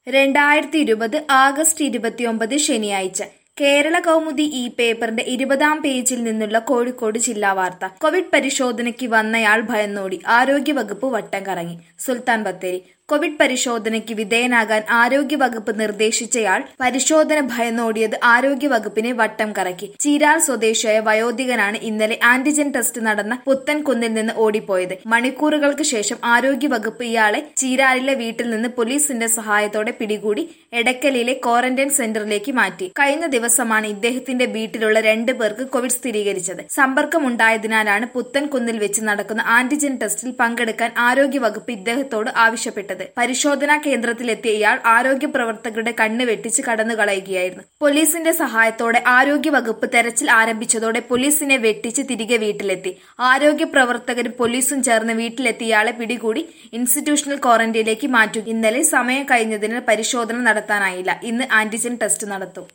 രണ്ടായിരത്തി ഇരുപത് ആഗസ്റ്റ് ഇരുപത്തിയൊമ്പത് ശനിയാഴ്ച കേരള കൗമുദി ഈ പേപ്പറിന്റെ ഇരുപതാം പേജിൽ നിന്നുള്ള കോഴിക്കോട് ജില്ലാ വാർത്ത കോവിഡ് പരിശോധനയ്ക്ക് വന്നയാൾ ഭയന്നോടി ആരോഗ്യവകുപ്പ് വട്ടം കറങ്ങി സുൽത്താൻ ബത്തേരി കോവിഡ് പരിശോധനയ്ക്ക് വിധേയനാകാൻ ആരോഗ്യവകുപ്പ് നിർദ്ദേശിച്ചയാൾ പരിശോധന ഭയന്നോടിയത് ആരോഗ്യവകുപ്പിനെ വട്ടം കറക്കി ചീരാൽ സ്വദേശിയായ വയോധികനാണ് ഇന്നലെ ആന്റിജൻ ടെസ്റ്റ് നടന്ന പുത്തൻകുന്നിൽ നിന്ന് ഓടിപ്പോയത് മണിക്കൂറുകൾക്ക് ശേഷം ആരോഗ്യവകുപ്പ് ഇയാളെ ചീരാലിലെ വീട്ടിൽ നിന്ന് പോലീസിന്റെ സഹായത്തോടെ പിടികൂടി എടക്കലിലെ ക്വാറന്റൈൻ സെന്ററിലേക്ക് മാറ്റി കഴിഞ്ഞ ദിവസമാണ് ഇദ്ദേഹത്തിന്റെ വീട്ടിലുള്ള രണ്ടു പേർക്ക് കോവിഡ് സ്ഥിരീകരിച്ചത് സമ്പർക്കമുണ്ടായതിനാലാണ് പുത്തൻകുന്നിൽ വെച്ച് നടക്കുന്ന ആന്റിജൻ ടെസ്റ്റിൽ പങ്കെടുക്കാൻ ആരോഗ്യവകുപ്പ് ഇദ്ദേഹത്തോട് ആവശ്യപ്പെട്ടത് പരിശോധനാ കേന്ദ്രത്തിലെത്തിയ ഇയാൾ ആരോഗ്യ പ്രവർത്തകരുടെ കണ്ണ് വെട്ടിച്ച് കടന്നു കളയുകയായിരുന്നു പോലീസിന്റെ സഹായത്തോടെ ആരോഗ്യവകുപ്പ് തെരച്ചിൽ ആരംഭിച്ചതോടെ പോലീസിനെ വെട്ടിച്ച് തിരികെ വീട്ടിലെത്തി ആരോഗ്യ പ്രവർത്തകരും പോലീസും ചേർന്ന് വീട്ടിലെത്തി ഇയാളെ പിടികൂടി ഇൻസ്റ്റിറ്റ്യൂഷണൽ ക്വാറന്റൈനിലേക്ക് മാറ്റും ഇന്നലെ സമയം കഴിഞ്ഞതിനാൽ പരിശോധന നടത്താനായില്ല ഇന്ന് ആന്റിജൻ ടെസ്റ്റ് നടത്തും